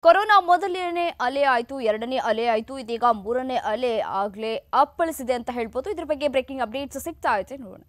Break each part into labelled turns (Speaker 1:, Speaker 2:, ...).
Speaker 1: corona ಮೊದಲನೇ ಅಲೆ ಆಯಿತು ಎರಡನೇ ಅಲೆ ಆಯಿತು ಇದೀಗ ಮೂರನೇ ಅಲೆ ಆಗ್ಲೇ ಅಪ್ಪಳಿಸಿದೆ ಅಂತ ಹೇಳ್ಬೋದು ಇದ್ರ ಬಗ್ಗೆ ಬ್ರೇಕಿಂಗ್ ಅಪ್ಡೇಟ್ಸ್ ಸಿಗ್ತಾ ಇದೆ ನೋಡೋಣ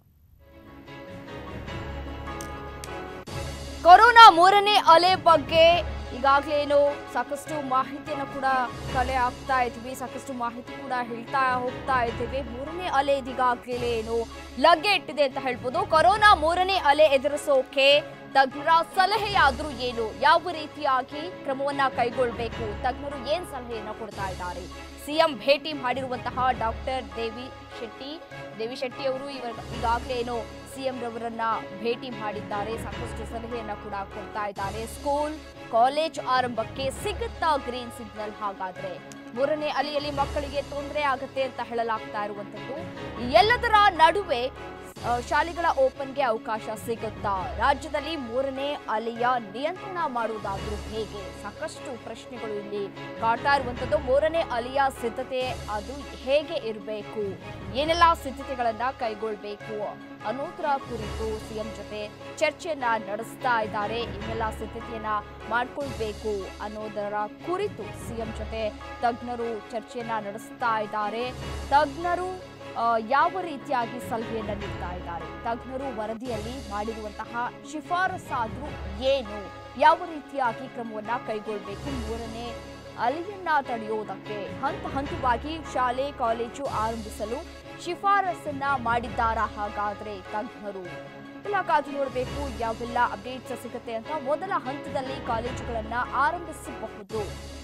Speaker 1: ಕೊರೋನಾ ಮೂರನೇ ಅಲೆ ಬಗ್ಗೆ ಈಗಾಗಲೇ ಏನು ಸಾಕಷ್ಟು ಮಾಹಿತಿಯನ್ನು ಕೂಡ ಕಲೆ ಆಗ್ತಾ ಇದ್ವಿ ಸಾಕಷ್ಟು ಮಾಹಿತಿ ಕೂಡ ಹೇಳ್ತಾ ಹೋಗ್ತಾ ಇದ್ದೀವಿ ಮೂರನೇ ಅಲೆ ಇದೀಗಾಗಲೇ ಏನು ಲಗ್ಗೆ ಇಟ್ಟಿದೆ ಅಂತ ಹೇಳ್ಬೋದು ಕೊರೋನಾ ಮೂರನೇ ಅಲೆ ಎದುರಿಸೋಕೆ ತಜ್ಞರ ಸಲಹೆಯಾದ್ರೂ ಏನು ಯಾವ ರೀತಿಯಾಗಿ ಕ್ರಮವನ್ನ ಕೈಗೊಳ್ಳಬೇಕು ತಜ್ಞರು ಏನ್ ಸಲಹೆಯನ್ನ ಕೊಡ್ತಾ ಇದ್ದಾರೆ ಸಿಎಂ ಭೇಟಿ ಮಾಡಿರುವಂತಹ ಡಾಕ್ಟರ್ ದೇವಿ ಶೆಟ್ಟಿ ದೇವಿ ಶೆಟ್ಟಿ ಅವರು ಇವಾಗ ಈಗಾಗಲೇ ಏನು ಸಿಎಂ ರವರನ್ನ ಭೇಟಿ ಮಾಡಿದ್ದಾರೆ ಸಾಕಷ್ಟು ಸಲಹೆಯನ್ನ ಕೂಡ ಕೊಡ್ತಾ ಇದ್ದಾರೆ ಸ್ಕೂಲ್ ಕಾಲೇಜ್ ಆರಂಭಕ್ಕೆ ಸಿಗುತ್ತಾ ಗ್ರೀನ್ ಸಿಗ್ನಲ್ ಹಾಗಾದ್ರೆ ಮೂರನೇ ಅಲೆಯಲ್ಲಿ ಮಕ್ಕಳಿಗೆ ತೊಂದರೆ ಆಗುತ್ತೆ ಅಂತ ಹೇಳಲಾಗ್ತಾ ಇರುವಂತದ್ದು ಈ ಎಲ್ಲದರ ನಡುವೆ ಆ, ಶಾಲೆಗಳ ಓಪನ್ಗೆ ಅವಕಾಶ ಸಿಗುತ್ತಾ ರಾಜ್ಯದಲ್ಲಿ ಮೂರನೇ ಅಲೆಯ ನಿಯಂತ್ರಣ ಮಾಡುವುದಾದ್ರೂ ಹೇಗೆ ಸಾಕಷ್ಟು ಪ್ರಶ್ನೆಗಳು ಇಲ್ಲಿ ಕಾಡ್ತಾ ಇರುವಂತದ್ದು ಮೂರನೇ ಅಲೆಯ ಸಿದ್ಧತೆ ಅದು ಹೇಗೆ ಇರಬೇಕು ಏನೆಲ್ಲ ಸಿದ್ಧತೆಗಳನ್ನ ಕೈಗೊಳ್ಬೇಕು ಅನ್ನೋದರ ಕುರಿತು ಸಿಎಂ ಜೊತೆ ಚರ್ಚೆಯನ್ನ ನಡೆಸ್ತಾ ಇದ್ದಾರೆ ಏನೆಲ್ಲ ಸಿದ್ಧತೆಯನ್ನ ಮಾಡ್ಕೊಳ್ಬೇಕು ಅನ್ನೋದರ ಕುರಿತು ಸಿಎಂ ಜೊತೆ ತಜ್ಞರು ಚರ್ಚೆಯನ್ನ ನಡೆಸ್ತಾ ಇದ್ದಾರೆ ತಜ್ಞರು ಆ, ಯಾವ ರೀತಿಯಾಗಿ ಸಲಹೆಯನ್ನ ನೀಡ್ತಾ ಇದ್ದಾರೆ ತಜ್ಞರು ವರದಿಯಲ್ಲಿ ಮಾಡಿರುವಂತಹ ಶಿಫಾರಸಾದ್ರೂ ಏನು ಯಾವ ರೀತಿಯಾಗಿ ಕ್ರಮವನ್ನ ಕೈಗೊಳ್ಳಬೇಕು ಮೂರನೇ ಅಲೆಯನ್ನ ತಡೆಯೋದಕ್ಕೆ ಹಂತ ಹಂತವಾಗಿ ಶಾಲೆ ಕಾಲೇಜು ಆರಂಭಿಸಲು ಶಿಫಾರಸನ್ನ ಮಾಡಿದ್ದಾರಾ ಹಾಗಾದ್ರೆ ತಜ್ಞರು ಎಲ್ಲ ಕಾದು ನೋಡಬೇಕು ಯಾವೆಲ್ಲ ಅಪ್ಡೇಟ್ಸ್ ಸಿಗುತ್ತೆ ಅಂತ ಮೊದಲ ಹಂತದಲ್ಲಿ ಕಾಲೇಜುಗಳನ್ನ ಆರಂಭಿಸಬಹುದು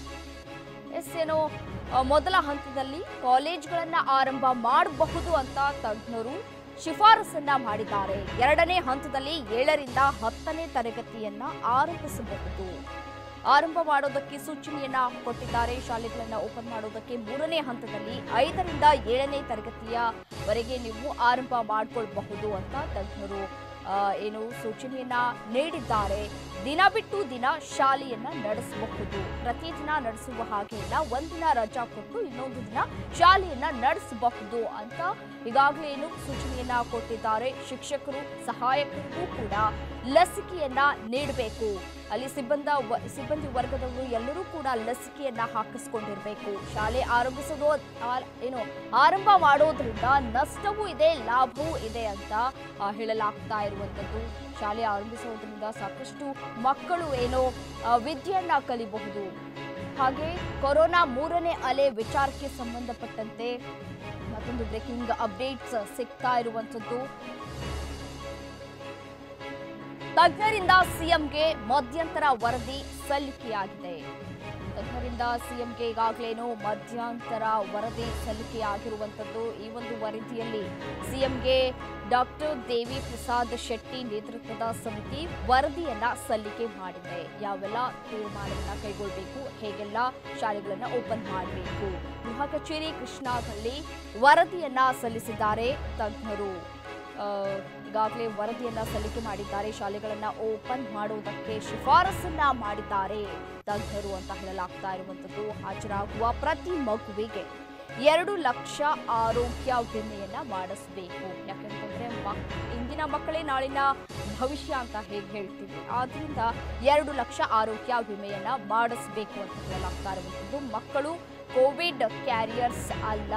Speaker 1: ಎಸ್ ಏನೋ ಆ, ಮೊದಲ ಹಂತದಲ್ಲಿ ಕಾಲೇಜ್ಗಳನ್ನ ಆರಂಭ ಮಾಡಬಹುದು ಅಂತ ತಜ್ಞರು ಶಿಫಾರಸನ್ನ ಮಾಡಿದ್ದಾರೆ ಎರಡನೇ ಹಂತದಲ್ಲಿ ಏಳರಿಂದ ಹತ್ತನೇ ತರಗತಿಯನ್ನ ಆರಂಭಿಸಬಹುದು ಆರಂಭ ಮಾಡೋದಕ್ಕೆ ಸೂಚನೆಯನ್ನ ಕೊಟ್ಟಿದ್ದಾರೆ ಶಾಲೆಗಳನ್ನ ಓಪನ್ ಮಾಡೋದಕ್ಕೆ ಮೂರನೇ ಹಂತದಲ್ಲಿ ಐದರಿಂದ ಏಳನೇ ತರಗತಿಯವರೆಗೆ ನೀವು ಆರಂಭ ಮಾಡ್ಕೊಳ್ಬಹುದು ಅಂತ ತಜ್ಞರು ಆ, ಏನು ಸೂಚನೆಯನ್ನ ನೀಡಿದ್ದಾರೆ ದಿನ ಬಿಟ್ಟು ದಿನ ಶಾಲೆಯನ್ನ ನಡೆಸಬಹುದು ಪ್ರತಿದಿನ ನಡೆಸುವ ಹಾಗೆ ಇಲ್ಲ ಒಂದಿನ ರಜಾ ಕೊಟ್ಟು ಇನ್ನೊಂದು ದಿನ ಶಾಲೆಯನ್ನ ನಡೆಸಬಹುದು ಅಂತ ಈಗಾಗಲೇ ಏನು ಸೂಚನೆಯನ್ನ ಕೊಟ್ಟಿದ್ದಾರೆ ಶಿಕ್ಷಕರು ಸಹಾಯಕರಿಗೂ ಕೂಡ ಲಸಿಕೆಯನ್ನ ನೀಡಬೇಕು ಅಲ್ಲಿ ಸಿಬ್ಬಂದ ವ- ಸಿಬ್ಬಂದಿ ವರ್ಗದವರು ಎಲ್ಲರೂ ಕೂಡ ಲಸಿಕೆಯನ್ನ ಹಾಕಿಸ್ಕೊಂಡಿರ್ಬೇಕು ಶಾಲೆ ಆರಂಭಿಸೋದು ಆ- ಏನು ಆರಂಭ ಮಾಡೋದ್ರಿಂದ ನಷ್ಟವೂ ಇದೆ ಲಾಭವೂ ಇದೆ ಅಂತ ಆ, ಹೇಳಲಾಗ್ತಾ ಇರುವಂತದ್ದು ಶಾಲೆ ಆರಂಭಿಸೋದ್ರಿಂದ ಸಾಕಷ್ಟು ಮಕ್ಕಳು ಏನೋ ಆ, ವಿದ್ಯೆಯನ್ನ ಕಲಿಬಹುದು ಹಾಗೆ ಕೊರೋನಾ ಮೂರನೇ ಅಲೆ ವಿಚಾರಕ್ಕೆ ಸಂಬಂಧಪಟ್ಟಂತೆ ಮತ್ತೊಂದು ಬ್ರೇಕಿಂಗ್ ಅಪ್ಡೇಟ್ಸ್ ಸಿಗ್ತಾ ಇರುವಂತದ್ದು ತಜ್ಞರಿಂದ ಸಿಎಂಗೆ ಮಧ್ಯಂತರ ವರದಿ ಸಲ್ಲಿಕೆಯಾಗಿದೆ ತಜ್ಞರಿಂದ ಸಿಎಂಗೆ ಈಗಾಗಲೇನು ಮಧ್ಯಂತರ ವರದಿ ಸಲ್ಲಿಕೆಯಾಗಿರುವಂಥದ್ದು ಈ ಒಂದು ವರದಿಯಲ್ಲಿ ಸಿಎಂಗೆ ಡಾಕ್ಟರ್ ದೇವಿ ಪ್ರಸಾದ್ ಶೆಟ್ಟಿ ನೇತೃತ್ವದ ಸಮಿತಿ ವರದಿಯನ್ನ ಸಲ್ಲಿಕೆ ಮಾಡಿದೆ ಯಾವೆಲ್ಲ ತೀರ್ಮಾನವನ್ನ ಕೈಗೊಳ್ಳಬೇಕು ಹೇಗೆಲ್ಲ ಶಾಲೆಗಳನ್ನ ಓಪನ್ ಮಾಡಬೇಕು ಗೃಹ ಕಚೇರಿ ಕೃಷ್ಣಾದಲ್ಲಿ ವರದಿಯನ್ನ ಸಲ್ಲಿಸಿದ್ದಾರೆ ತಜ್ಞರು ಆ, ಈಗಾಗಲೇ ವರದಿಯನ್ನ ಸಲ್ಲಿಕೆ ಮಾಡಿದ್ದಾರೆ ಶಾಲೆಗಳನ್ನ ಓಪನ್ ಮಾಡುವುದಕ್ಕೆ ಶಿಫಾರಸನ್ನ ಮಾಡಿದ್ದಾರೆ ತಜ್ಞರು ಅಂತ ಹೇಳಲಾಗ್ತಾ ಇರುವಂತದ್ದು ಹಾಜರಾಗುವ ಪ್ರತಿ ಮಗುವಿಗೆ ಎರಡು ಲಕ್ಷ ಆರೋಗ್ಯ ವಿಮೆಯನ್ನ ಮಾಡಿಸ್ಬೇಕು ಯಾಕಂತಂದ್ರೆ ಮಕ್ ಇಂದಿನ ಮಕ್ಕಳೇ ನಾಳಿನ ಭವಿಷ್ಯ ಅಂತ ಹೇಗೆ ಹೇಳ್ತೀವಿ ಆದ್ರಿಂದ ಎರಡು ಲಕ್ಷ ಆರೋಗ್ಯ ವಿಮೆಯನ್ನ ಮಾಡಿಸ್ಬೇಕು ಅಂತ ಹೇಳಲಾಗ್ತಾ ಇರುವಂತದ್ದು ಮಕ್ಕಳು ಕೋವಿಡ್ ಕ್ಯಾರಿಯರ್ಸ್ ಅಲ್ಲ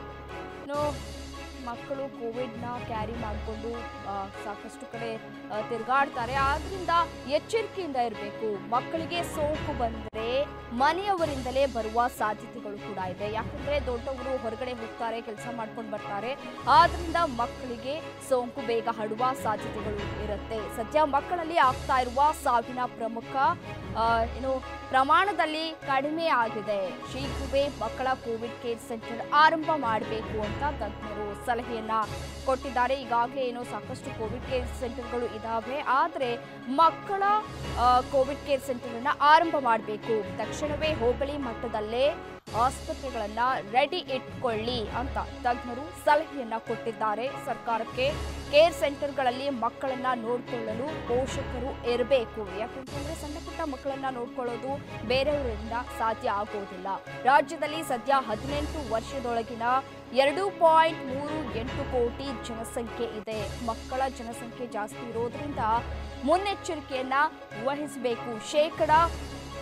Speaker 1: ಇನ್ನು ಮಕ್ಕಳು ಕೋವಿಡ್ನ ಕ್ಯಾರಿ ಮಾಡಿಕೊಂಡು ಸಾಕಷ್ಟು ಕಡೆ ಆ, ತಿರುಗಾಡ್ತಾರೆ ಆದ್ರಿಂದ ಎಚ್ಚರಿಕೆಯಿಂದ ಇರಬೇಕು ಮಕ್ಕಳಿಗೆ ಸೋಂಕು ಬಂದರೆ ಮನೆಯವರಿಂದಲೇ ಬರುವ ಸಾಧ್ಯತೆಗಳು ಕೂಡ ಇದೆ ಯಾಕಂದ್ರೆ ದೊಡ್ಡವರು ಹೊರಗಡೆ ಹೋಗ್ತಾರೆ ಕೆಲಸ ಮಾಡ್ಕೊಂಡು ಬರ್ತಾರೆ ಆದ್ರಿಂದ ಮಕ್ಕಳಿಗೆ ಸೋಂಕು ಬೇಗ ಹರಡುವ ಸಾಧ್ಯತೆಗಳು ಇರುತ್ತೆ ಸದ್ಯ ಮಕ್ಕಳಲ್ಲಿ ಆಗ್ತಾ ಇರುವ ಸಾವಿನ ಪ್ರಮುಖ ಆ, ಏನು ಪ್ರಮಾಣದಲ್ಲಿ ಕಡಿಮೆ ಆಗಿದೆ ಶೀಘ್ರವೇ ಮಕ್ಕಳ ಕೋವಿಡ್ ಕೇರ್ ಸೆಂಟರ್ ಆರಂಭ ಮಾಡಬೇಕು ಅಂತ ತಜ್ಞರು ಸಲಹೆಯನ್ನ ಕೊಟ್ಟಿದ್ದಾರೆ ಈಗಾಗಲೇ ಏನೋ ಸಾಕಷ್ಟು ಕೋವಿಡ್ ಕೇರ್ ಸೆಂಟರ್ಗಳು ಇದಾವೆ ಆದರೆ ಮಕ್ಕಳ ಆ, ಕೋವಿಡ್ ಕೇರ್ ಸೆಂಟರ್ ಅನ್ನ ಆರಂಭ ಮಾಡಬೇಕು ತಕ್ಷಣವೇ ಹೋಬಳಿ ಮಟ್ಟದಲ್ಲೇ ಆಸ್ಪತ್ರೆಗಳನ್ನ ರೆಡಿ ಇಟ್ಕೊಳ್ಳಿ ಅಂತ ತಜ್ಞರು ಸಲಹೆಯನ್ನ ಕೊಟ್ಟಿದ್ದಾರೆ ಸರ್ಕಾರಕ್ಕೆ ಕೇರ್ ಸೆಂಟರ್ಗಳಲ್ಲಿ ಮಕ್ಕಳನ್ನ ನೋಡ್ಕೊಳ್ಳಲು ಪೋಷಕರು ಇರಬೇಕು ಯಾಕಂತಂದ್ರೆ ಸಣ್ಣ ಪುಟ್ಟ ಮಕ್ಕಳನ್ನ ನೋಡ್ಕೊಳ್ಳೋದು ಬೇರೆಯವರಿಂದ ಸಾಧ್ಯ ಆಗೋದಿಲ್ಲ ರಾಜ್ಯದಲ್ಲಿ ಸದ್ಯ ಹದಿನೆಂಟು ವರ್ಷದೊಳಗಿನ ಎರಡು ಪಾಯಿಂಟ್ ಮೂರು ಎಂಟು ಕೋಟಿ ಜನಸಂಖ್ಯೆ ಇದೆ ಮಕ್ಕಳ ಜನಸಂಖ್ಯೆ ಜಾಸ್ತಿ ಇರೋದ್ರಿಂದ ಮುನ್ನೆಚ್ಚರಿಕೆಯನ್ನ ವಹಿಸಬೇಕು ಶೇಕಡ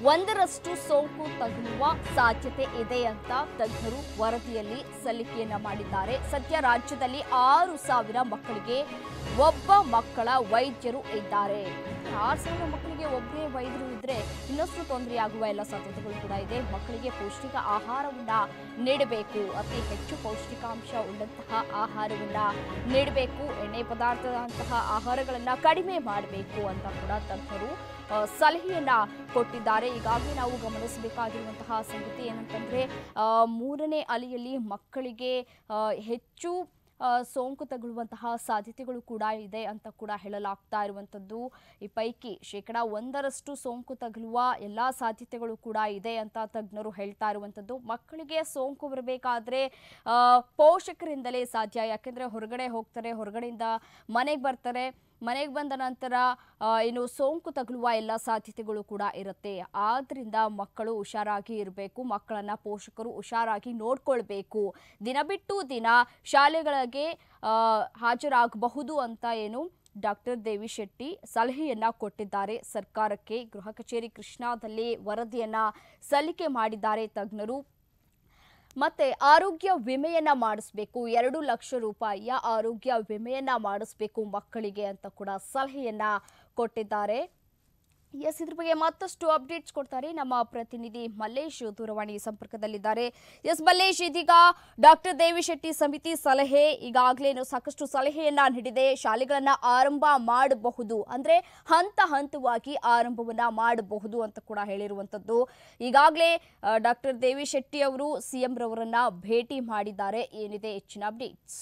Speaker 1: ಒಂದರಷ್ಟು ಸೋಂಕು ತಗುಲುವ ಸಾಧ್ಯತೆ ಇದೆ ಅಂತ ತಜ್ಞರು ವರದಿಯಲ್ಲಿ ಸಲ್ಲಿಕೆಯನ್ನ ಮಾಡಿದ್ದಾರೆ ಸದ್ಯ ರಾಜ್ಯದಲ್ಲಿ ಆರು ಸಾವಿರ ಮಕ್ಕಳಿಗೆ ಒಬ್ಬ ಮಕ್ಕಳ ವೈದ್ಯರು ಇದ್ದಾರೆ ಆರು ಸಾವಿರ ಮಕ್ಕಳಿಗೆ ಒಬ್ಬರೇ ವೈದ್ಯರು ಇದ್ರೆ ಇನ್ನಷ್ಟು ತೊಂದರೆಯಾಗುವ ಎಲ್ಲ ಸಾಧ್ಯತೆಗಳು ಕೂಡ ಇದೆ ಮಕ್ಕಳಿಗೆ ಪೌಷ್ಟಿಕ ಆಹಾರವನ್ನ ನೀಡಬೇಕು ಅತಿ ಹೆಚ್ಚು ಪೌಷ್ಟಿಕಾಂಶ ಉಳ್ಳಂತಹ ಆಹಾರವನ್ನ ನೀಡಬೇಕು ಎಣ್ಣೆ ಪದಾರ್ಥದಂತಹ ಆಹಾರಗಳನ್ನ ಕಡಿಮೆ ಮಾಡಬೇಕು ಅಂತ ಕೂಡ ತಜ್ಞರು ಆ, ಸಲಹೆಯನ್ನ ಕೊಟ್ಟಿದ್ದಾರೆ ಈಗಾಗಲೇ ನಾವು ಗಮನಿಸಬೇಕಾಗಿರುವಂತಹ ಸಂಗತಿ ಏನಂತಂದ್ರೆ ಆ, ಮೂರನೇ ಅಲೆಯಲ್ಲಿ ಮಕ್ಕಳಿಗೆ ಆ, ಹೆಚ್ಚು ಆ, ಸೋಂಕು ತಗುಲುವಂತಹ ಸಾಧ್ಯತೆಗಳು ಕೂಡ ಇದೆ ಅಂತ ಕೂಡ ಹೇಳಲಾಗ್ತಾ ಇರುವಂಥದ್ದು ಈ ಪೈಕಿ ಶೇಕಡ ಒಂದರಷ್ಟು ಸೋಂಕು ತಗುಲುವ ಎಲ್ಲ ಸಾಧ್ಯತೆಗಳು ಕೂಡ ಇದೆ ಅಂತ ತಜ್ಞರು ಹೇಳ್ತಾ ಇರುವಂಥದ್ದು ಮಕ್ಕಳಿಗೆ ಸೋಂಕು ಬರಬೇಕಾದ್ರೆ ಆ, ಪೋಷಕರಿಂದಲೇ ಸಾಧ್ಯ ಯಾಕೆಂದರೆ ಹೊರಗಡೆ ಹೋಗ್ತಾರೆ ಹೊರಗಡೆಯಿಂದ ಮನೆಗೆ ಬರ್ತಾರೆ ಮನೆಗೆ ಬಂದ ನಂತರ ಆ, ಏನು ಸೋಂಕು ತಗುಲುವ ಎಲ್ಲ ಸಾಧ್ಯತೆಗಳು ಕೂಡ ಇರುತ್ತೆ ಆದ್ರಿಂದ ಮಕ್ಕಳು ಹುಷಾರಾಗಿ ಇರಬೇಕು ಮಕ್ಕಳನ್ನ ಪೋಷಕರು ಹುಷಾರಾಗಿ ನೋಡ್ಕೊಳ್ಬೇಕು ದಿನ ಬಿಟ್ಟು ದಿನ ಶಾಲೆಗಳಿಗೆ ಆ, ಹಾಜರಾಗಬಹುದು ಅಂತ ಏನು ಡಾಕ್ಟರ್ ದೇವಿ ಶೆಟ್ಟಿ ಸಲಹೆಯನ್ನ ಕೊಟ್ಟಿದ್ದಾರೆ ಸರ್ಕಾರಕ್ಕೆ ಗೃಹ ಕಚೇರಿ ಕೃಷ್ಣಾದಲ್ಲಿ ವರದಿಯನ್ನ ಸಲ್ಲಿಕೆ ಮಾಡಿದ್ದಾರೆ ತಜ್ಞರು ಮತ್ತೆ ಆರೋಗ್ಯ ವಿಮೆಯನ್ನ ಮಾಡಿಸ್ಬೇಕು ಎರಡು ಲಕ್ಷ ರೂಪಾಯಿಯ ಆರೋಗ್ಯ ವಿಮೆಯನ್ನ ಮಾಡಿಸ್ಬೇಕು ಮಕ್ಕಳಿಗೆ ಅಂತ ಕೂಡ ಸಲಹೆಯನ್ನ ಕೊಟ್ಟಿದ್ದಾರೆ ಎಸ್ ಇದ್ರ ಬಗ್ಗೆ ಮತ್ತಷ್ಟು ಅಪ್ಡೇಟ್ಸ್ ಕೊಡ್ತಾರೆ ನಮ್ಮ ಪ್ರತಿನಿಧಿ ಮಲ್ಲೇಶ್ ದೂರವಾಣಿ ಸಂಪರ್ಕದಲ್ಲಿದ್ದಾರೆ ಎಸ್ ಮಲ್ಲೇಶ್ ಇದೀಗ ಡಾಕ್ಟರ್ ದೇವಿಶೆಟ್ಟಿ ಸಮಿತಿ ಸಲಹೆ ಈಗಾಗಲೇ ಸಾಕಷ್ಟು ಸಲಹೆಯನ್ನ ನೀಡಿದೆ ಶಾಲೆಗಳನ್ನ ಆರಂಭ ಮಾಡಬಹುದು ಅಂದ್ರೆ ಹಂತ ಹಂತವಾಗಿ ಆರಂಭವನ್ನ ಮಾಡಬಹುದು ಅಂತ ಕೂಡ ಹೇಳಿರುವಂತದ್ದು ಈಗಾಗಲೇ ಡಾಕ್ಟರ್ ದೇವಿಶೆಟ್ಟಿ ಅವರು ಸಿಎಂ ರವರನ್ನ ಭೇಟಿ ಮಾಡಿದ್ದಾರೆ ಏನಿದೆ ಹೆಚ್ಚಿನ ಅಪ್ಡೇಟ್ಸ್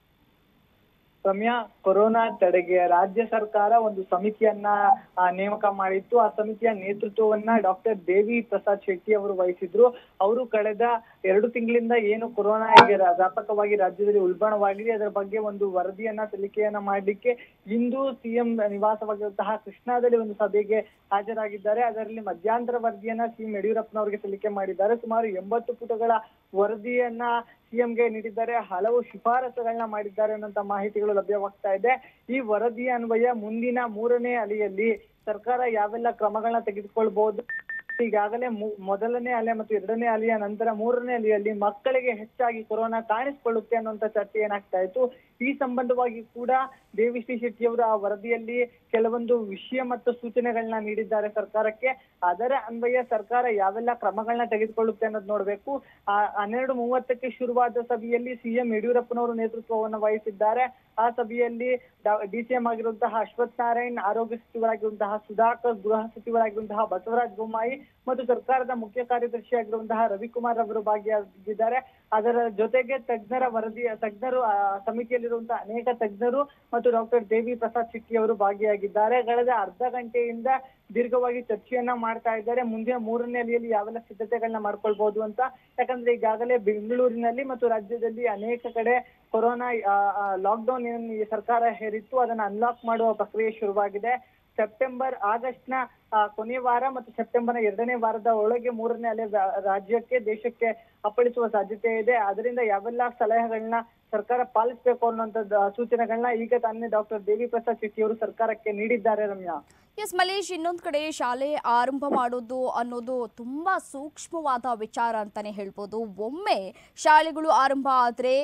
Speaker 2: ರಮ್ಯಾ ಕೊರೋನಾ ತಡೆಗೆ ರಾಜ್ಯ ಸರ್ಕಾರ ಒಂದು ಸಮಿತಿಯನ್ನ ಆ, ನೇಮಕ ಮಾಡಿತ್ತು ಆ ಸಮಿತಿಯ ನೇತೃತ್ವವನ್ನ ಡಾಕ್ಟರ್ ದೇವಿ ಪ್ರಸಾದ್ ಶೆಟ್ಟಿ ಅವರು ವಹಿಸಿದ್ರು ಅವರು ಕಳೆದ ಎರಡು ತಿಂಗಳಿಂದ ಏನು ಕೊರೋನಾ ಈಗ ರಾ- ವ್ಯಾಪಕವಾಗಿ ರಾಜ್ಯದಲ್ಲಿ ಉಲ್ಬಣವಾಗಿದೆ ಅದರ ಬಗ್ಗೆ ಒಂದು ವರದಿಯನ್ನ ಸಲ್ಲಿಕೆಯನ್ನ ಮಾಡ್ಲಿಕ್ಕೆ ಇಂದು ಸಿಎಂ ನಿವಾಸವಾಗಿರುವಂತಹ ಕೃಷ್ಣಾದಲ್ಲಿ ಒಂದು ಸಭೆಗೆ ಹಾಜರಾಗಿದ್ದಾರೆ ಅದರಲ್ಲಿ ಮಧ್ಯಂತರ ವರದಿಯನ್ನ ಸಿಎಂ ಯಡಿಯೂರಪ್ಪನವರಿಗೆ ಸಲ್ಲಿಕೆ ಮಾಡಿದ್ದಾರೆ ಸುಮಾರು ಎಂಬತ್ತು ಪುಟಗಳ ವರದಿಯನ್ನ ಸಿಎಂಗೆ ನೀಡಿದ್ದಾರೆ ಹಲವು ಶಿಫಾರಸುಗಳನ್ನ ಮಾಡಿದ್ದಾರೆ ಅನ್ನೋಂತ ಮಾಹಿತಿಗಳು ಲಭ್ಯವಾಗ್ತಾ ಇದೆ ಈ ವರದಿ ಅನ್ವಯ ಮುಂದಿನ ಮೂರನೇ ಅಲೆಯಲ್ಲಿ ಸರ್ಕಾರ ಯಾವೆಲ್ಲ ಕ್ರಮಗಳನ್ನ ತೆಗೆದುಕೊಳ್ಬಹುದು ಈಗಾಗಲೇ ಮು- ಮೊದಲನೇ ಅಲೆ ಮತ್ತು ಎರಡನೇ ಅಲೆಯ ನಂತರ ಮೂರನೇ ಅಲೆಯಲ್ಲಿ ಮಕ್ಕಳಿಗೆ ಹೆಚ್ಚಾಗಿ ಕೊರೋನಾ ಕಾಣಿಸಿಕೊಳ್ಳುತ್ತೆ ಅನ್ನುವಂತ ಚರ್ಚೆ ಏನಾಗ್ತಾ ಇತ್ತು ಈ ಸಂಬಂಧವಾಗಿ ಕೂಡ ದೇವಿಶ್ರೀ ಶೆಟ್ಟಿ ಅವರು ಆ ವರದಿಯಲ್ಲಿ ಕೆಲವೊಂದು ವಿಷಯ ಮತ್ತು ಸೂಚನೆಗಳನ್ನ ನೀಡಿದ್ದಾರೆ ಸರ್ಕಾರಕ್ಕೆ ಅದರ ಅನ್ವಯ ಸರ್ಕಾರ ಯಾವೆಲ್ಲ ಕ್ರಮಗಳನ್ನ ತೆಗೆದುಕೊಳ್ಳುತ್ತೆ ಅನ್ನೋದು ನೋಡ್ಬೇಕು ಆ ಹನ್ನೆರಡು ಮೂವತ್ತಕ್ಕೆ ಶುರುವಾದ ಸಭೆಯಲ್ಲಿ ಸಿಎಂ ಯಡಿಯೂರಪ್ಪನವರು ನೇತೃತ್ವವನ್ನು ವಹಿಸಿದ್ದಾರೆ ಆ ಸಭೆಯಲ್ಲಿ ಡಿಸಿಎಂ ಆಗಿರುವಂತಹ ಅಶ್ವಥ್ ನಾರಾಯಣ್ ಆರೋಗ್ಯ ಸಚಿವರಾಗಿರುವಂತಹ ಸುಧಾಕರ್ ಗೃಹ ಸಚಿವರಾಗಿರುವಂತಹ ಬಸವರಾಜ ಬೊಮ್ಮಾಯಿ ಮತ್ತು ಸರ್ಕಾರದ ಮುಖ್ಯ ಕಾರ್ಯದರ್ಶಿ ಆಗಿರುವಂತಹ ರವಿಕುಮಾರ್ ಅವರು ಭಾಗಿಯಾಗಿದ್ದಾರೆ ಅದರ ಜೊತೆಗೆ ತಜ್ಞರ ವರದಿ ತಜ್ಞರು ಆ ಸಮಿತಿಯಲ್ಲಿರುವಂತಹ ಅನೇಕ ತಜ್ಞರು ಮತ್ತು ಡಾಕ್ಟರ್ ದೇವಿ ಪ್ರಸಾದ್ ಶೆಟ್ಟಿ ಅವರು ಭಾಗಿಯಾಗಿದ್ದಾರೆ ಕಳೆದ ಅರ್ಧ ಗಂಟೆಯಿಂದ ದೀರ್ಘವಾಗಿ ಚರ್ಚೆಯನ್ನ ಮಾಡ್ತಾ ಇದ್ದಾರೆ ಮುಂದೆ ಮೂರನೇ ಅಲೆಯಲ್ಲಿ ಯಾವೆಲ್ಲ ಸಿದ್ಧತೆಗಳನ್ನ ಮಾಡ್ಕೊಳ್ಬಹುದು ಅಂತ ಯಾಕಂದ್ರೆ ಈಗಾಗಲೇ ಬೆಂಗಳೂರಿನಲ್ಲಿ ಮತ್ತು ರಾಜ್ಯದಲ್ಲಿ ಅನೇಕ ಕಡೆ ಕೊರೋನಾ ಲಾಕ್ಡೌನ್ ಏನು ಈ ಸರ್ಕಾರ ಹೇರಿತ್ತು ಅದನ್ನ ಅನ್ಲಾಕ್ ಮಾಡುವ ಪ್ರಕ್ರಿಯೆ ಶುರುವಾಗಿದೆ ಸೆಪ್ಟೆಂಬರ್ ಆಗಸ್ಟ್ ನ ಆ, ಕೊನೆಯ ವಾರ ಮತ್ತು ಸೆಪ್ಟೆಂಬರ್ನ ಎರಡನೇ ವಾರದ ಒಳಗೆ ಮೂರನೇ ಅಲೆ ರಾ- ರಾಜ್ಯಕ್ಕೆ ದೇಶಕ್ಕೆ ಅಪ್ಪಳಿಸುವ ಸಾಧ್ಯತೆ ಇದೆ ಅದರಿಂದ ಯಾವೆಲ್ಲ ಸಲಹೆಗಳನ್ನ ಸರ್ಕಾರ ಪಾಲಿಸಬೇಕು ಅನ್ನುವಂಥದ್ದು ಸೂಚನೆಗಳನ್ನ ಈಗ ತಾನೇ ಡಾಕ್ಟರ್ ದೇವಿ ಪ್ರಸಾದ್ ಶೆಟ್ಟಿ ಅವರು ಸರ್ಕಾರಕ್ಕೆ ನೀಡಿದ್ದಾರೆ ರಮ್ಯಾ
Speaker 1: ಎಸ್ ಮಲೇಶ್ ಇನ್ನೊಂದು ಕಡೆ ಶಾಲೆ ಆರಂಭ ಮಾಡೋದು ಅನ್ನೋದು ತುಂಬ ಸೂಕ್ಷ್ಮವಾದ ವಿಚಾರ ಅಂತಾನೆ ಹೇಳ್ಬೋದು ಒಮ್ಮೆ ಶಾಲೆಗಳು ಆರಂಭ ಆದರೆ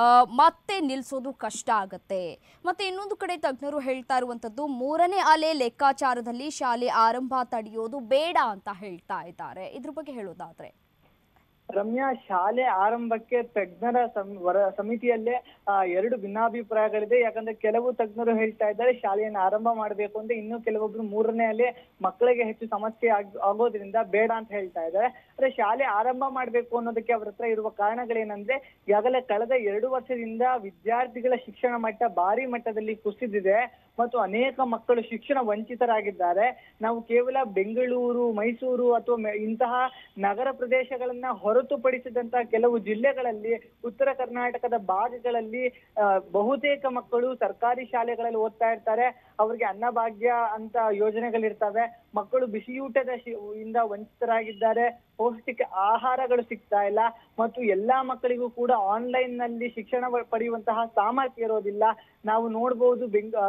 Speaker 1: ಮತ್ತೆ ನಿಲ್ಲಿಸೋದು ಕಷ್ಟ ಆಗತ್ತೆ ಮತ್ತೆ ಇನ್ನೊಂದು ಕಡೆ ತಜ್ಞರು ಹೇಳ್ತಾ ಇರುವಂಥದ್ದು ಮೂರನೇ ಅಲೆ ಲೆಕ್ಕಾಚಾರದಲ್ಲಿ ಶಾಲೆ ಆರಂಭ ತಡೆಯೋದು ಬೇಡ ಅಂತ ಹೇಳ್ತಾ ಇದ್ದಾರೆ ಇದ್ರ ಬಗ್ಗೆ ಹೇಳೋದಾದ್ರೆ
Speaker 2: ರಮ್ಯಾ ಶಾಲೆ ಆರಂಭಕ್ಕೆ ತಜ್ಞರ ಸಂ- ವರ ಸಮಿತಿಯಲ್ಲೇ ಆ, ಎರಡು ಭಿನ್ನಾಭಿಪ್ರಾಯಗಳಿದೆ ಯಾಕಂದ್ರೆ ಕೆಲವು ತಜ್ಞರು ಹೇಳ್ತಾ ಇದ್ದಾರೆ ಶಾಲೆಯನ್ನು ಆರಂಭ ಮಾಡಬೇಕು ಅಂತ ಇನ್ನು ಕೆಲವೊಬ್ರು ಮೂರನೇ ಅಲೆ ಮಕ್ಕಳಿಗೆ ಹೆಚ್ಚು ಸಮಸ್ಯೆ ಆಗ್- ಆಗೋದ್ರಿಂದ ಬೇಡ ಅಂತ ಹೇಳ್ತಾ ಇದ್ದಾರೆ ಆದ್ರೆ ಶಾಲೆ ಆರಂಭ ಮಾಡಬೇಕು ಅನ್ನೋದಕ್ಕೆ ಅವ್ರ ಹತ್ರ ಇರುವ ಕಾರಣಗಳೇನಂದ್ರೆ ಈಗಾಗಲೇ ಕಳೆದ ಎರಡು ವರ್ಷದಿಂದ ವಿದ್ಯಾರ್ಥಿಗಳ ಶಿಕ್ಷಣ ಮಟ್ಟ ಭಾರಿ ಮಟ್ಟದಲ್ಲಿ ಕುಸಿದಿದೆ ಮತ್ತು ಅನೇಕ ಮಕ್ಕಳು ಶಿಕ್ಷಣ ವಂಚಿತರಾಗಿದ್ದಾರೆ ನಾವು ಕೇವಲ ಬೆಂಗಳೂರು ಮೈಸೂರು ಅಥವಾ ಮೆ- ಇಂತಹ ನಗರ ಪ್ರದೇಶಗಳನ್ನ ಹೊರತುಪಡಿಸಿದಂತಹ ಕೆಲವು ಜಿಲ್ಲೆಗಳಲ್ಲಿ ಉತ್ತರ ಕರ್ನಾಟಕದ ಭಾಗಗಳಲ್ಲಿ ಆ, ಬಹುತೇಕ ಮಕ್ಕಳು ಸರ್ಕಾರಿ ಶಾಲೆಗಳಲ್ಲಿ ಓದ್ತಾ ಇರ್ತಾರೆ ಅವ್ರಿಗೆ ಅನ್ನಭಾಗ್ಯ ಅಂತ ಯೋಜನೆಗಳಿರ್ತವೆ ಮಕ್ಕಳು ಬಿಸಿಯೂಟದ ಶಿ- ಇಂದ ವಂಚಿತರಾಗಿದ್ದಾರೆ ಪೌಷ್ಟಿಕ ಆಹಾರಗಳು ಸಿಗ್ತಾ ಇಲ್ಲ ಮತ್ತು ಎಲ್ಲಾ ಮಕ್ಕಳಿಗೂ ಕೂಡ ಆನ್ಲೈನ್ ನಲ್ಲಿ ಶಿಕ್ಷಣ ವ- ಪಡೆಯುವಂತಹ ಸಾಮರ್ಥ್ಯ ಇರೋದಿಲ್ಲ ನಾವು ನೋಡ್ಬೋದು ಬೆಂಗ್ ಆ,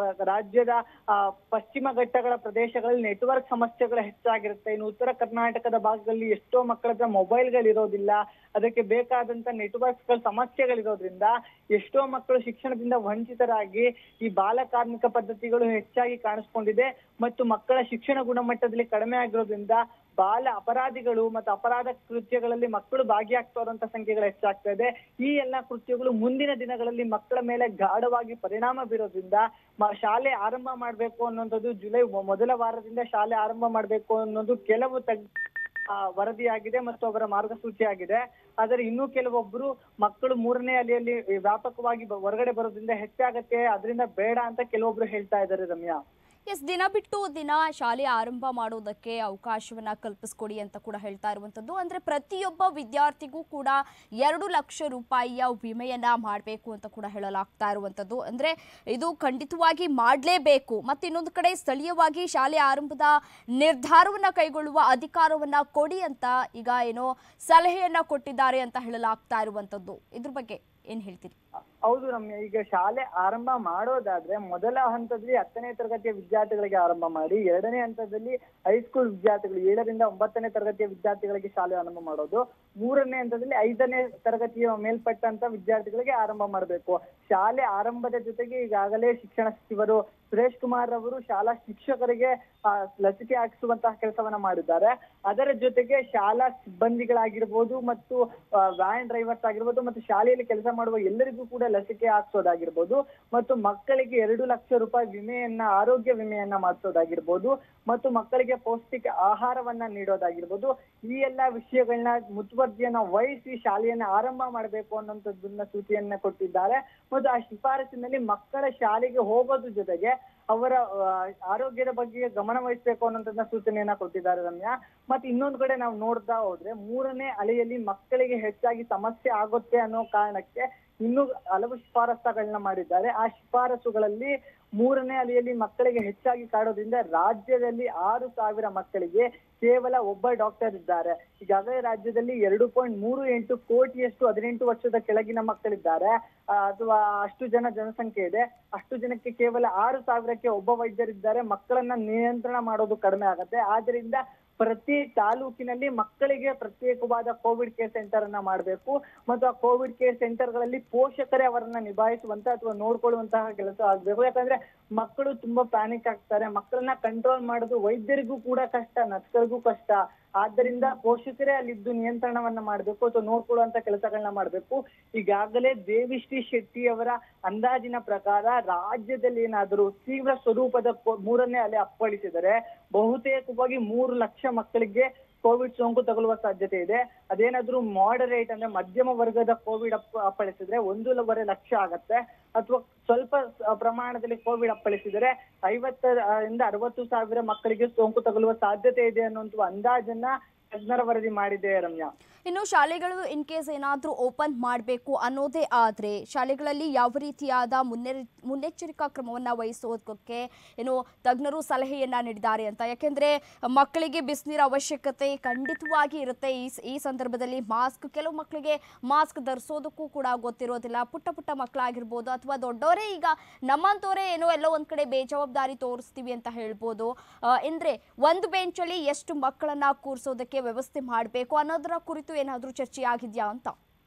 Speaker 2: ರಾಜ್ಯದ ಆ, ಪಶ್ಚಿಮ ಘಟ್ಟಗಳ ಪ್ರದೇಶಗಳಲ್ಲಿ ನೆಟ್ವರ್ಕ್ ಸಮಸ್ಯೆಗಳು ಹೆಚ್ಚಾಗಿರುತ್ತೆ ಇನ್ನು ಉತ್ತರ ಕರ್ನಾಟಕದ ಭಾಗದಲ್ಲಿ ಎಷ್ಟೋ ಮಕ್ಕಳ ಹತ್ರ ಮೊಬೈಲ್ಗಳು ಇರೋದಿಲ್ಲ ಅದಕ್ಕೆ ಬೇಕಾದಂತ ನೆಟ್ವರ್ಕ್ಗಳ ಸಮಸ್ಯೆಗಳಿರೋದ್ರಿಂದ ಎಷ್ಟೋ ಮಕ್ಕಳು ಶಿಕ್ಷಣದಿಂದ ವಂಚಿತರಾಗಿ ಈ ಬಾಲ ಕಾರ್ಮಿಕ ಪದ್ಧತಿಗಳು ಹೆಚ್ಚಾಗಿ ಕಾಣಿಸ್ಕೊಂಡಿದೆ ಮತ್ತು ಮಕ್ಕಳ ಶಿಕ್ಷಣ ಗುಣಮಟ್ಟದಲ್ಲಿ ಕಡಿಮೆ ಆಗಿರೋದ್ರಿಂದ ಬಾಲ ಅಪರಾಧಿಗಳು ಮತ್ತು ಅಪರಾಧ ಕೃತ್ಯಗಳಲ್ಲಿ ಮಕ್ಕಳು ಭಾಗಿಯಾಗ್ತಾ ಇರುವಂತ ಸಂಖ್ಯೆಗಳು ಹೆಚ್ಚಾಗ್ತಾ ಇದೆ ಈ ಎಲ್ಲಾ ಕೃತ್ಯಗಳು ಮುಂದಿನ ದಿನಗಳಲ್ಲಿ ಮಕ್ಕಳ ಮೇಲೆ ಗಾಢವಾಗಿ ಪರಿಣಾಮ ಬೀರೋದ್ರಿಂದ ಮ- ಶಾಲೆ ಆರಂಭ ಮಾಡ್ಬೇಕು ಅನ್ನೋಂಥದ್ದು ಜುಲೈ ಮೊ- ಮೊದಲ ವಾರದಿಂದ ಶಾಲೆ ಆರಂಭ ಮಾಡ್ಬೇಕು ಅನ್ನೋದು ಕೆಲವು ತಜ್ಞ ಆ, ವರದಿಯಾಗಿದೆ ಮತ್ತು ಅವರ ಮಾರ್ಗಸೂಚಿ ಆಗಿದೆ ಆದರೆ ಇನ್ನೂ ಕೆಲವೊಬ್ರು ಮಕ್ಕಳು ಮೂರನೇ ಅಲೆಯಲ್ಲಿ ವ್ಯಾಪಕವಾಗಿ ಬ- ಹೊರಗಡೆ ಬರೋದ್ರಿಂದ ಹೆಚ್ಚಾಗತ್ತೆ ಅದರಿಂದ ಬೇಡ ಅಂತ ಕೆಲವೊಬ್ರು ಹೇಳ್ತಾ ಇದ್ದಾರೆ ರಮ್ಯಾ
Speaker 1: ಎಸ್ ದಿನ ಬಿಟ್ಟು ದಿನ ಶಾಲೆ ಆರಂಭ ಮಾಡೋದಕ್ಕೆ ಅವಕಾಶವನ್ನ ಕಲ್ಪಿಸ್ಕೊಡಿ ಅಂತ ಕೂಡ ಹೇಳ್ತಾ ಇರುವಂಥದ್ದು ಅಂದ್ರೆ ಪ್ರತಿಯೊಬ್ಬ ವಿದ್ಯಾರ್ಥಿಗೂ ಕೂಡ ಎರಡು ಲಕ್ಷ ರೂಪಾಯಿಯ ವಿಮೆಯನ್ನ ಮಾಡಬೇಕು ಅಂತ ಕೂಡ ಹೇಳಲಾಗ್ತಾ ಇರುವಂಥದ್ದು ಅಂದ್ರೆ ಇದು ಖಂಡಿತವಾಗಿ ಮಾಡಲೇಬೇಕು ಮತ್ತೆ ಇನ್ನೊಂದು ಕಡೆ ಸ್ಥಳೀಯವಾಗಿ ಶಾಲೆ ಆರಂಭದ ನಿರ್ಧಾರವನ್ನ ಕೈಗೊಳ್ಳುವ ಅಧಿಕಾರವನ್ನ ಕೊಡಿ ಅಂತ ಈಗ ಏನೋ ಸಲಹೆಯನ್ನ ಕೊಟ್ಟಿದ್ದಾರೆ ಅಂತ ಹೇಳಲಾಗ್ತಾ ಇರುವಂಥದ್ದು ಇದ್ರ ಬಗ್ಗೆ ಏನ್ ಹೇಳ್ತೀರಿ
Speaker 2: ಹೌದು ರಮ್ಯ ಈಗ ಶಾಲೆ ಆರಂಭ ಮಾಡೋದಾದ್ರೆ ಮೊದಲ ಹಂತದಲ್ಲಿ ಹತ್ತನೇ ತರಗತಿಯ ವಿದ್ಯಾರ್ಥಿಗಳಿಗೆ ಆರಂಭ ಮಾಡಿ ಎರಡನೇ ಹಂತದಲ್ಲಿ ಹೈಸ್ಕೂಲ್ ವಿದ್ಯಾರ್ಥಿಗಳು ಏಳರಿಂದ ಒಂಬತ್ತನೇ ತರಗತಿಯ ವಿದ್ಯಾರ್ಥಿಗಳಿಗೆ ಶಾಲೆ ಆರಂಭ ಮಾಡೋದು ಮೂರನೇ ಹಂತದಲ್ಲಿ ಐದನೇ ತರಗತಿಯ ಮೇಲ್ಪಟ್ಟಂತ ವಿದ್ಯಾರ್ಥಿಗಳಿಗೆ ಆರಂಭ ಮಾಡಬೇಕು ಶಾಲೆ ಆರಂಭದ ಜೊತೆಗೆ ಈಗಾಗಲೇ ಶಿಕ್ಷಣ ಸಚಿವರು ಸುರೇಶ್ ಕುಮಾರ್ ಅವರು ಶಾಲಾ ಶಿಕ್ಷಕರಿಗೆ ಆ, ಲಸಿಕೆ ಹಾಕಿಸುವಂತಹ ಕೆಲಸವನ್ನ ಮಾಡಿದ್ದಾರೆ ಅದರ ಜೊತೆಗೆ ಶಾಲಾ ಸಿಬ್ಬಂದಿಗಳಾಗಿರ್ಬೋದು ಮತ್ತು ವ್ಯಾನ್ ಡ್ರೈವರ್ಸ್ ಆಗಿರ್ಬೋದು ಮತ್ತು ಶಾಲೆಯಲ್ಲಿ ಕೆಲಸ ಮಾಡುವ ಎಲ್ಲರಿಗೂ ಕೂಡ ಲಸಿಕೆ ಹಾಕ್ಸೋದಾಗಿರ್ಬೋದು ಮತ್ತು ಮಕ್ಕಳಿಗೆ ಎರಡು ಲಕ್ಷ ರೂಪಾಯಿ ವಿಮೆಯನ್ನ ಆರೋಗ್ಯ ವಿಮೆಯನ್ನ ಮಾಡಿಸೋದಾಗಿರ್ಬೋದು ಮತ್ತು ಮಕ್ಕಳಿಗೆ ಪೌಷ್ಟಿಕ ಆಹಾರವನ್ನ ನೀಡೋದಾಗಿರ್ಬೋದು ಈ ಎಲ್ಲಾ ವಿಷಯಗಳನ್ನ ಮುತುವರ್ಜಿಯನ್ನ ವಹಿಸಿ ಶಾಲೆಯನ್ನ ಆರಂಭ ಮಾಡಬೇಕು ಅನ್ನೋಂಥದ್ದನ್ನ ಸೂಚನೆಯನ್ನ ಕೊಟ್ಟಿದ್ದಾರೆ ಮತ್ತು ಆ ಶಿಫಾರಸಿನಲ್ಲಿ ಮಕ್ಕಳ ಶಾಲೆಗೆ ಹೋಗೋದ್ರ ಜೊತೆಗೆ ಅವರ ಆ, ಆರೋಗ್ಯದ ಬಗ್ಗೆ ಗಮನ ವಹಿಸಬೇಕು ಅನ್ನೋಂಥದ್ದನ್ನ ಸೂಚನೆಯನ್ನ ಕೊಟ್ಟಿದ್ದಾರೆ ರಮ್ಯಾ ಮತ್ತೆ ಇನ್ನೊಂದು ಕಡೆ ನಾವು ನೋಡ್ತಾ ಹೋದ್ರೆ ಮೂರನೇ ಅಲೆಯಲ್ಲಿ ಮಕ್ಕಳಿಗೆ ಹೆಚ್ಚಾಗಿ ಸಮಸ್ಯೆ ಆಗುತ್ತೆ ಅನ್ನೋ ಕಾರಣಕ್ಕೆ ಇನ್ನೂ ಹಲವು ಶಿಫಾರಸುಗಳನ್ನ ಮಾಡಿದ್ದಾರೆ ಆ ಶಿಫಾರಸುಗಳಲ್ಲಿ ಮೂರನೇ ಅಲೆಯಲ್ಲಿ ಮಕ್ಕಳಿಗೆ ಹೆಚ್ಚಾಗಿ ಕಾಡೋದ್ರಿಂದ ರಾಜ್ಯದಲ್ಲಿ ಆರು ಸಾವಿರ ಮಕ್ಕಳಿಗೆ ಕೇವಲ ಒಬ್ಬ ಡಾಕ್ಟರ್ ಇದ್ದಾರೆ ಈಗಾಗಲೇ ರಾಜ್ಯದಲ್ಲಿ ಎರಡು ಪಾಯಿಂಟ್ ಮೂರು ಎಂಟು ಕೋಟಿಯಷ್ಟು ಹದಿನೆಂಟು ವರ್ಷದ ಕೆಳಗಿನ ಮಕ್ಕಳಿದ್ದಾರೆ ಆ, ಅಥವಾ ಅಷ್ಟು ಜನ ಜನಸಂಖ್ಯೆ ಇದೆ ಅಷ್ಟು ಜನಕ್ಕೆ ಕೇವಲ ಆರು ಸಾವಿರಕ್ಕೆ ಒಬ್ಬ ವೈದ್ಯರಿದ್ದಾರೆ ಮಕ್ಕಳನ್ನ ನಿಯಂತ್ರಣ ಮಾಡೋದು ಕಡಿಮೆ ಆಗತ್ತೆ ಆದ್ರಿಂದ ಪ್ರತಿ ತಾಲೂಕಿನಲ್ಲಿ ಮಕ್ಕಳಿಗೆ ಪ್ರತ್ಯೇಕವಾದ ಕೋವಿಡ್ ಕೇರ್ ಸೆಂಟರ್ ಅನ್ನ ಮಾಡಬೇಕು ಮತ್ತು ಆ ಕೋವಿಡ್ ಕೇರ್ ಸೆಂಟರ್ ಗಳಲ್ಲಿ ಪೋಷಕರೇ ಅವರನ್ನ ನಿಭಾಯಿಸುವಂತ ಅಥವಾ ನೋಡ್ಕೊಳ್ಳುವಂತಹ ಕೆಲಸ ಆಗ್ಬೇಕು ಯಾಕಂದ್ರೆ ಮಕ್ಕಳು ತುಂಬಾ ಪ್ಯಾನಿಕ್ ಆಗ್ತಾರೆ ಮಕ್ಕಳನ್ನ ಕಂಟ್ರೋಲ್ ಮಾಡೋದು ವೈದ್ಯರಿಗೂ ಕೂಡ ಕಷ್ಟ ನರ್ಸ್ಗಳಿಗೂ ಕಷ್ಟ ಆದ್ದರಿಂದ ಪೋಷಕರೇ ಅಲ್ಲಿದ್ದು ನಿಯಂತ್ರಣವನ್ನ ಮಾಡಬೇಕು ಅಥವಾ ನೋಡ್ಕೊಳ್ಳುವಂತ ಕೆಲಸಗಳನ್ನ ಮಾಡಬೇಕು ಈಗಾಗಲೇ ದೇವಿಶ್ರೀ ಶೆಟ್ಟಿ ಅವರ ಅಂದಾಜಿನ ಪ್ರಕಾರ ರಾಜ್ಯದಲ್ಲಿ ಏನಾದರೂ ತೀವ್ರ ಸ್ವರೂಪದ ಕೊ- ಮೂರನೇ ಅಲೆ ಅಪ್ಪಳಿಸಿದರೆ ಬಹುತೇಕವಾಗಿ ಮೂರು ಲಕ್ಷ ಮಕ್ಕಳಿಗೆ ಕೋವಿಡ್ ಸೋಂಕು ತಗುಲುವ ಸಾಧ್ಯತೆ ಇದೆ ಅದೇನಾದ್ರೂ ಮಾಡರೇಟ್ ಅಂದ್ರೆ ಮಧ್ಯಮ ವರ್ಗದ ಕೋವಿಡ್ ಅಪ್ಪ ಅಪ್ಪಳಿಸಿದ್ರೆ ಒಂದೂವರೆ ಲಕ್ಷ ಆಗತ್ತೆ ಅಥವಾ ಸ್ವಲ್ಪ ಸ- ಪ್ರಮಾಣದಲ್ಲಿ ಕೋವಿಡ್ ಅಪ್ಪಳಿಸಿದರೆ ಐವತ್ತರಿಂದ ಅರವತ್ತು ಸಾವಿರ ಮಕ್ಕಳಿಗೆ ಸೋಂಕು ತಗುಲುವ ಸಾಧ್ಯತೆ ಇದೆ ಅನ್ನುವಂಥ ಅಂದಾಜನ್ನ ತಜ್ಞರ ವರದಿ ಮಾಡಿದೆ ರಮ್ಯಾ
Speaker 1: ಇನ್ನು ಶಾಲೆಗಳು ಇನ್ ಕೇಸ್ ಏನಾದರೂ ಓಪನ್ ಮಾಡಬೇಕು ಅನ್ನೋದೇ ಆದರೆ ಶಾಲೆಗಳಲ್ಲಿ ಯಾವ ರೀತಿಯಾದ ಮುನ್ನೆ ಮುನ್ನೆಚ್ಚರಿಕಾ ಕ್ರಮವನ್ನು ವಹಿಸೋದಕ್ಕೆ ಏನು ತಜ್ಞರು ಸಲಹೆಯನ್ನು ನೀಡಿದ್ದಾರೆ ಅಂತ ಯಾಕೆಂದರೆ ಮಕ್ಕಳಿಗೆ ಬಿಸಿನೀರ ಅವಶ್ಯಕತೆ ಖಂಡಿತವಾಗಿ ಇರುತ್ತೆ ಈ ಸ- ಈ ಸಂದರ್ಭದಲ್ಲಿ ಮಾಸ್ಕ್ ಕೆಲವು ಮಕ್ಕಳಿಗೆ ಮಾಸ್ಕ್ ಧರಿಸೋದಕ್ಕೂ ಕೂಡ ಗೊತ್ತಿರೋದಿಲ್ಲ ಪುಟ್ಟ ಪುಟ್ಟ ಮಕ್ಕಳಾಗಿರ್ಬೋದು ಅಥವಾ ದೊಡ್ಡವರೇ ಈಗ ನಮ್ಮಂಥವರೇ ಏನೋ ಎಲ್ಲೋ ಒಂದು ಕಡೆ ಬೇಜವಾಬ್ದಾರಿ ತೋರಿಸ್ತೀವಿ ಅಂತ ಹೇಳ್ಬೋದು ಅಂದರೆ ಒಂದು ಬೆಂಚಲ್ಲಿ ಎಷ್ಟು ಮಕ್ಕಳನ್ನ ಕೂರಿಸೋದಕ್ಕೆ ವ್ಯವಸ್ಥೆ ಮಾಡಬೇಕು ಅನ್ನೋದರ ಕುರಿತು ಏನಾದರೂ ಚರ್ಚೆ ಆಗಿದೆಯಾ ಅಂತ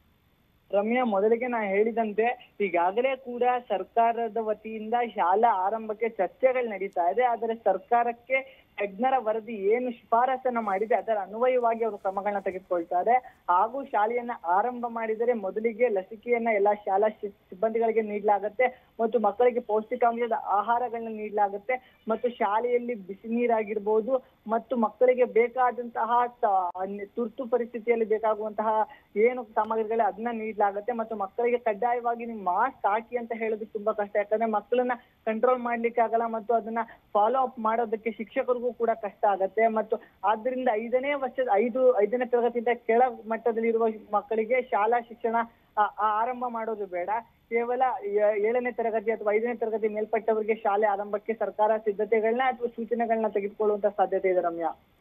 Speaker 2: ರಮ್ಯಾ ಮೊದಲಿಗೆ ನಾ ಹೇಳಿದಂತೆ ಈಗಾಗಲೇ ಕೂಡ ಸರ್ಕಾರದ ವತಿಯಿಂದ ಶಾಲಾ ಆರಂಭಕ್ಕೆ ಚರ್ಚೆಗಳು ನಡೀತಾ ಇದೆ ಆದರೆ ಸರ್ಕಾರಕ್ಕೆ ತಜ್ಞರ ವರದಿ ಏನು ಶಿಫಾರಸನ್ನ ಮಾಡಿದೆ ಅದರ ಅನ್ವಯವಾಗಿ ಅವರು ಕ್ರಮಗಳನ್ನ ತೆಗೆದುಕೊಳ್ತಾರೆ ಹಾಗೂ ಶಾಲೆಯನ್ನ ಆರಂಭ ಮಾಡಿದರೆ ಮೊದಲಿಗೆ ಲಸಿಕೆಯನ್ನ ಎಲ್ಲಾ ಶಾಲಾ ಶಿ- ಸಿಬ್ಬಂದಿಗಳಿಗೆ ನೀಡಲಾಗುತ್ತೆ ಮತ್ತು ಮಕ್ಕಳಿಗೆ ಪೌಷ್ಟಿಕಾಂಶದ ಆಹಾರಗಳನ್ನ ನೀಡಲಾಗುತ್ತೆ ಮತ್ತು ಶಾಲೆಯಲ್ಲಿ ಬಿಸಿ ನೀರಾಗಿರ್ಬೋದು ಮತ್ತು ಮಕ್ಕಳಿಗೆ ಬೇಕಾದಂತಹ ತ- ಅನ್ಯ- ತುರ್ತು ಪರಿಸ್ಥಿತಿಯಲ್ಲಿ ಬೇಕಾಗುವಂತಹ ಏನು ಸಾಮಗ್ರಿಗಳು ಅದನ್ನ ನೀಡಲಾಗುತ್ತೆ ಮತ್ತು ಮಕ್ಕಳಿಗೆ ಕಡ್ಡಾಯವಾಗಿ ನೀವು ಮಾಸ್ಕ್ ಹಾಕಿ ಅಂತ ಹೇಳೋದು ತುಂಬಾ ಕಷ್ಟ ಯಾಕಂದ್ರೆ ಮಕ್ಕಳನ್ನ ಕಂಟ್ರೋಲ್ ಮಾಡ್ಲಿಕ್ಕೆ ಆಗಲ್ಲ ಮತ್ತು ಅದನ್ನ ಫಾಲೋ ಅಪ್ ಮಾಡೋದಕ್ಕೆ ಶಿಕ್ಷಕರಿಗೂ ಕೂಡ ಕಷ್ಟ ಆಗತ್ತೆ ಮತ್ತು ಆದ್ರಿಂದ ಐದನೇ ವರ್ಷದ ಐದು ಐದನೇ ತರಗತಿಯಿಂದ ಕೆಳ ಮಟ್ಟದಲ್ಲಿರುವ ಮಕ್ಕಳಿಗೆ ಶಾಲಾ ಶಿಕ್ಷಣ ಆ- ಆ ಆರಂಭ ಮಾಡೋದು ಬೇಡ ಕೇವಲ ಏ- ಏಳನೇ ತರಗತಿ ಅಥವಾ ಐದನೇ ತರಗತಿ ಮೇಲ್ಪಟ್ಟವರಿಗೆ ಶಾಲೆ ಆರಂಭಕ್ಕೆ ಸರ್ಕಾರ ಸಿದ್ಧತೆಗಳನ್ನ ಅಥವಾ ಸೂಚನೆಗಳನ್ನ ತೆಗೆದುಕೊಳ್ಳುವಂತ ಸಾಧ್ಯತೆ ಇದೆ ರಮ್ಯಾ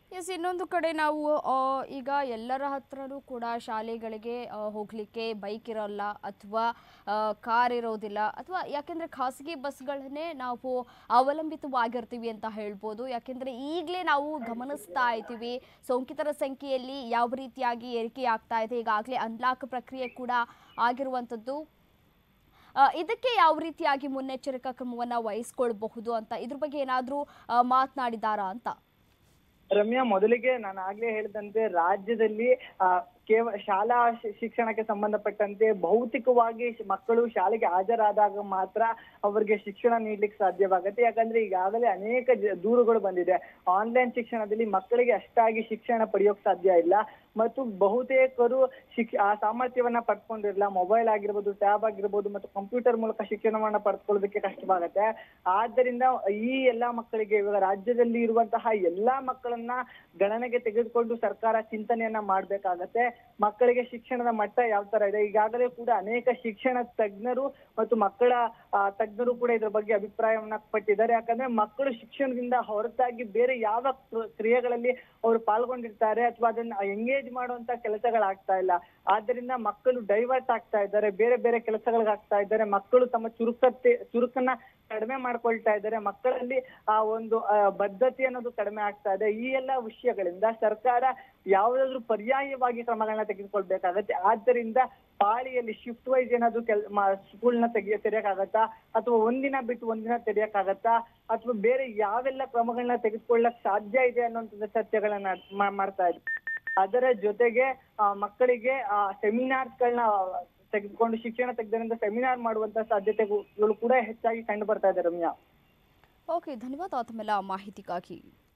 Speaker 1: ಎಸ್ ಇನ್ನೊಂದು ಕಡೆ ನಾವು ಆ, ಈಗ ಎಲ್ಲರ ಹತ್ರನೂ ಕೂಡ ಶಾಲೆಗಳಿಗೆ ಆ, ಹೋಗ್ಲಿಕ್ಕೆ ಬೈಕ್ ಇರೋಲ್ಲ ಅಥವಾ ಕಾರ್ ಇರೋದಿಲ್ಲ ಅಥವಾ ಯಾಕೆಂದ್ರೆ ಖಾಸಗಿ ಬಸ್ಗಳನ್ನೇ ನಾವು ಅವಲಂಬಿತವಾಗಿರ್ತೀವಿ ಅಂತ ಹೇಳ್ಬೋದು ಯಾಕೆಂದ್ರೆ ಈಗಲೇ ನಾವು ಗಮನಿಸ್ತಾ ಇದ್ದೀವಿ ಸೋಂಕಿತರ ಸಂಖ್ಯೆಯಲ್ಲಿ ಯಾವ ರೀತಿಯಾಗಿ ಏರಿಕೆ ಆಗ್ತಾ ಇದೆ ಈಗಾಗಲೇ ಅನ್ಲಾಕ್ ಪ್ರಕ್ರಿಯೆ ಕೂಡ ಆಗಿರುವಂಥದ್ದು ಆ, ಇದಕ್ಕೆ ಯಾವ ರೀತಿಯಾಗಿ ಮುನ್ನೆಚ್ಚರಿಕಾ ಕ್ರಮವನ್ನು ವಹಿಸ್ಕೊಳ್ಬಹುದು ಅಂತ ಇದ್ರ ಬಗ್ಗೆ ಏನಾದರೂ ಮಾತನಾಡಿದಾರಾ ಅಂತ
Speaker 2: ರಮ್ಯಾ ಮೊದಲಿಗೆ ನಾನು ಆಗ್ಲೇ ಹೇಳಿದಂತೆ ರಾಜ್ಯದಲ್ಲಿ ಆ, ಕೇವಲ ಶಾಲಾ ಶಿ- ಶಿಕ್ಷಣಕ್ಕೆ ಸಂಬಂಧಪಟ್ಟಂತೆ ಭೌತಿಕವಾಗಿ ಶ್- ಮಕ್ಕಳು ಶಾಲೆಗೆ ಹಾಜರಾದಾಗ ಮಾತ್ರ ಅವರಿಗೆ ಶಿಕ್ಷಣ ನೀಡ್ಲಿಕ್ಕೆ ಸಾಧ್ಯವಾಗುತ್ತೆ ಯಾಕಂದ್ರೆ ಈಗಾಗಲೇ ಅನೇಕ ಜ- ದೂರುಗಳು ಬಂದಿದೆ ಆನ್ಲೈನ್ ಶಿಕ್ಷಣದಲ್ಲಿ ಮಕ್ಕಳಿಗೆ ಅಷ್ಟಾಗಿ ಶಿಕ್ಷಣ ಪಡೆಯೋಕ್ ಸಾಧ್ಯ ಇಲ್ಲ ಮತ್ತು ಬಹುತೇಕರು ಶಿಕ್ಷ ಆ ಸಾಮರ್ಥ್ಯವನ್ನ ಪಡ್ಕೊಂಡಿರಲ್ಲ ಮೊಬೈಲ್ ಆಗಿರ್ಬೋದು ಟ್ಯಾಬ್ ಆಗಿರ್ಬೋದು ಮತ್ತು ಕಂಪ್ಯೂಟರ್ ಮೂಲಕ ಶಿಕ್ಷಣವನ್ನ ಪಡ್ಕೊಳ್ಳೋದಕ್ಕೆ ಕಷ್ಟವಾಗುತ್ತೆ ಆದ್ದರಿಂದ ಈ ಎಲ್ಲಾ ಮಕ್ಕಳಿಗೆ ಇವಾಗ ರಾಜ್ಯದಲ್ಲಿ ಇರುವಂತಹ ಎಲ್ಲಾ ಮಕ್ಕಳನ್ನ ಗಣನೆಗೆ ತೆಗೆದುಕೊಂಡು ಸರ್ಕಾರ ಚಿಂತನೆಯನ್ನ ಮಾಡ್ಬೇಕಾಗತ್ತೆ ಮಕ್ಕಳಿಗೆ ಶಿಕ್ಷಣದ ಮಟ್ಟ ಯಾವ ತರ ಇದೆ ಈಗಾಗಲೇ ಕೂಡ ಅನೇಕ ಶಿಕ್ಷಣ ತಜ್ಞರು ಮತ್ತು ಮಕ್ಕಳ ಆ, ತಜ್ಞರು ಕೂಡ ಇದ್ರ ಬಗ್ಗೆ ಅಭಿಪ್ರಾಯವನ್ನ ಪಟ್ಟಿದ್ದಾರೆ ಯಾಕಂದ್ರೆ ಮಕ್ಕಳು ಶಿಕ್ಷಣದಿಂದ ಹೊರತಾಗಿ ಬೇರೆ ಯಾವ ಕ್ರ- ಕ್ರಿಯೆಗಳಲ್ಲಿ ಅವರು ಪಾಲ್ಗೊಂಡಿರ್ತಾರೆ ಅಥವಾ ಅದನ್ನ ಎಂಗೇಜ್ ಮಾಡುವಂತ ಕೆಲಸಗಳಾಗ್ತಾ ಇಲ್ಲ ಆದ್ದರಿಂದ ಮಕ್ಕಳು ಡೈವರ್ಟ್ ಆಗ್ತಾ ಇದ್ದಾರೆ ಬೇರೆ ಬೇರೆ ಕೆಲಸಗಳಿಗಾಗ್ತಾ ಇದ್ದಾರೆ ಮಕ್ಕಳು ತಮ್ಮ ಚುರುಕತೆ ಚುರುಕನ್ನ ಕಡಿಮೆ ಮಾಡ್ಕೊಳ್ತಾ ಇದ್ದಾರೆ ಮಕ್ಕಳಲ್ಲಿ ಆ ಒಂದು ಆ, ಬದ್ಧತೆ ಅನ್ನೋದು ಕಡಿಮೆ ಆಗ್ತಾ ಇದೆ ಈ ಎಲ್ಲ ವಿಷಯಗಳಿಂದ ಸರ್ಕಾರ ಯಾವುದಾದ್ರೂ ಪರ್ಯಾಯವಾಗಿ ಕ್ರಮಗಳನ್ನ ತೆಗೆದುಕೊಳ್ಬೇಕಾಗತ್ತೆ ಆದ್ದರಿಂದ ಪಾಳಿಯಲ್ಲಿ ಶಿಫ್ಟ್ ವೈಸ್ ಏನಾದ್ರು ಕೆಲ್ ಸ್ಕೂಲ್ನ ತೆಗಿಯ ತೆರೆಯಕ್ಕಾಗತ್ತಾ ಅಥವಾ ಒಂದಿನ ಬಿಟ್ಟು ಒಂದಿನ ತೆರೆಯಕ್ಕಾಗತ್ತಾ ಅಥವಾ ಬೇರೆ ಯಾವೆಲ್ಲ ಕ್ರಮಗಳನ್ನ ತೆಗೆದುಕೊಳ್ಳಕ್ ಸಾಧ್ಯ ಇದೆ ಅನ್ನುವಂಥದ್ದು ಚರ್ಚೆಗಳನ್ನ ಮಾ- ಮಾಡ್ತಾ ಇದ್ದಾರೆ ಅದರ ಜೊತೆಗೆ ಆ, ಮಕ್ಕಳಿಗೆ ಸೆಮಿನಾರ್ಸ್ಗಳನ್ನ ತೆಗೆದುಕೊಂಡು ಶಿಕ್ಷಣ ತಜ್ಞರಿಂದ ಸೆಮಿನಾರ್ ಮಾಡುವಂತ ಸಾಧ್ಯತೆಗಳು ಕೂಡ ಹೆಚ್ಚಾಗಿ ಕಂಡು ಬರ್ತಾ ಇದೆ ರಮ್ಯಾ
Speaker 1: ಓಕೆ ಧನ್ಯವಾದ ತಮ್ಮೆಲ್ಲ ಮಾಹಿತಿಗಾಗಿ